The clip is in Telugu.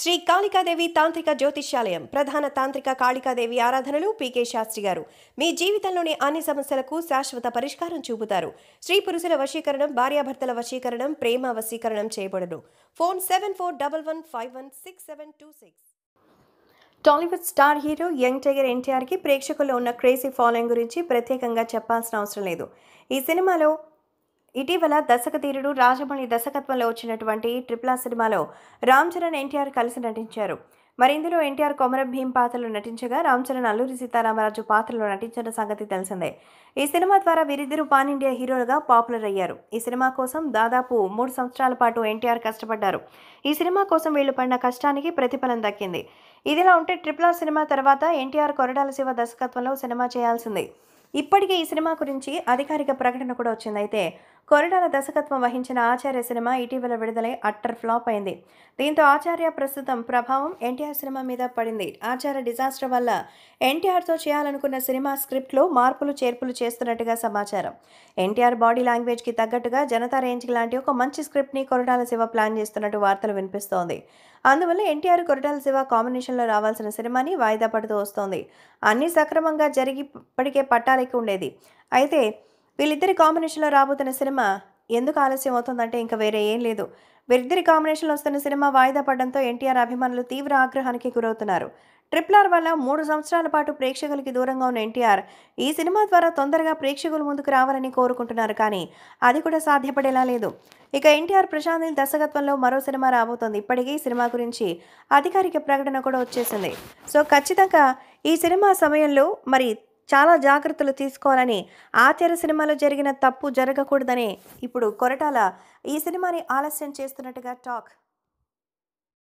శ్రీ కాళికాదేవి తాంత్రిక జ్యోతిష్యాలయం ప్రధాన తాంత్రిక కాళికాదేవి ఆరాధనలు పీకే శాస్త్రి గారు మీ జీవితంలోని అన్ని సమస్యలకు శాశ్వత పరిష్కారం చూపుతారు స్త్రీ పురుషుల వశీకరణం భార్యాభర్తల వశీకరణం ప్రేమ వశీకరణం చేయబడును phone seven four double one five one six seven two six Tollywood star hero young tiger ఎన్టీఆర్కి ప్రేక్షకుల్లో ఉన్న క్రేజీ ఫాలోయింగ్ గురించి ప్రత్యేకంగా చెప్పాల్సిన అవసరం లేదు ఈ సినిమాలో ఇటీవల దర్శకధీరుడు రాజమౌళి దర్శకత్వంలో వచ్చినటువంటి ట్రిపుల్ ఆర్ సినిమాలో రామ్ చరణ్ ఎన్టీఆర్ కలిసి నటించారు మరి ఇందులో ఎన్టీఆర్ కొమరం భీం పాత్రలో నటించగా రామ్ చరణ్ అల్లూరి సీతారామరాజు పాత్రలో నటించిన సంగతి తెలిసిందే ఈ సినిమా ద్వారా వీరిద్దరూ పాన్ ఇండియా హీరోలుగా పాపులర్ అయ్యారు ఈ సినిమా కోసం దాదాపు మూడు సంవత్సరాల పాటు ఎన్టీఆర్ కష్టపడ్డారు ఈ సినిమా కోసం వీళ్ళు పడిన కష్టానికి ప్రతిఫలం దక్కింది ఇదిలా ఉంటే ట్రిపుల్ ఆర్ సినిమా తర్వాత ఎన్టీఆర్ కొరడాల శివ దర్శకత్వంలో సినిమా చేయాల్సింది ఇప్పటికే ఈ సినిమా గురించి అధికారిక ప్రకటన కూడా వచ్చింది అయితే కొరడాల దర్శకత్వం వహించిన ఆచార్య సినిమా ఇటీవల విడుదలై అట్టర్ ఫ్లాప్ అయింది దీంతో ఆచార్య ప్రస్తుతం ప్రభావం ఎన్టీఆర్ సినిమా మీద పడింది ఆచార్య డిజాస్టర్ వల్ల ఎన్టీఆర్తో చేయాలనుకున్న సినిమా స్క్రిప్ట్లో మార్పులు చేర్పులు చేస్తున్నట్టుగా సమాచారం ఎన్టీఆర్ బాడీ లాంగ్వేజ్కి తగ్గట్టుగా జనతా రేంజ్ లాంటి ఒక మంచి స్క్రిప్ట్ని కొరడాల శివ ప్లాన్ చేస్తున్నట్టు వార్తలు వినిపిస్తోంది అందువల్ల ఎన్టీఆర్ కొరటాల శివ కాంబినేషన్లో రావాల్సిన సినిమాని వాయిదా పడుతూ వస్తోంది అన్నీ సక్రమంగా జరిగి ఇప్పటికే పట్టాలెక్కి ఉండేది అయితే వీళ్ళిద్దరి కాంబినేషన్లో రాబోతున్న సినిమా ఎందుకు ఆలస్యం అవుతుందంటే ఇంకా వేరే ఏం లేదు వీరిద్దరి కాంబినేషన్లో వస్తున్న సినిమా వాయిదా పడడంతో ఎన్టీఆర్ అభిమానులు తీవ్ర ఆగ్రహానికి గురవుతున్నారు ట్రిపుల్ ఆర్ వల్ల మూడు సంవత్సరాల పాటు ప్రేక్షకులకి దూరంగా ఉన్న ఎన్టీఆర్ ఈ సినిమా ద్వారా తొందరగా ప్రేక్షకుల ముందుకు రావాలని కోరుకుంటున్నారు కానీ అది కూడా సాధ్యపడేలా లేదు ఇక ఎన్టీఆర్ ప్రశాంత్ నీల్ దర్శకత్వంలో మరో సినిమా రాబోతోంది ఇప్పటికే ఈ సినిమా గురించి అధికారిక ప్రకటన కూడా వచ్చేసింది సో ఖచ్చితంగా ఈ సినిమా సమయంలో మరి చాలా జాగ్రత్తలు తీసుకోవాలని ఆచార్య సినిమాలో జరిగిన తప్పు జరగకూడదని ఇప్పుడు కొరటాల ఈ సినిమాని ఆలస్యం చేస్తున్నట్టుగా టాక్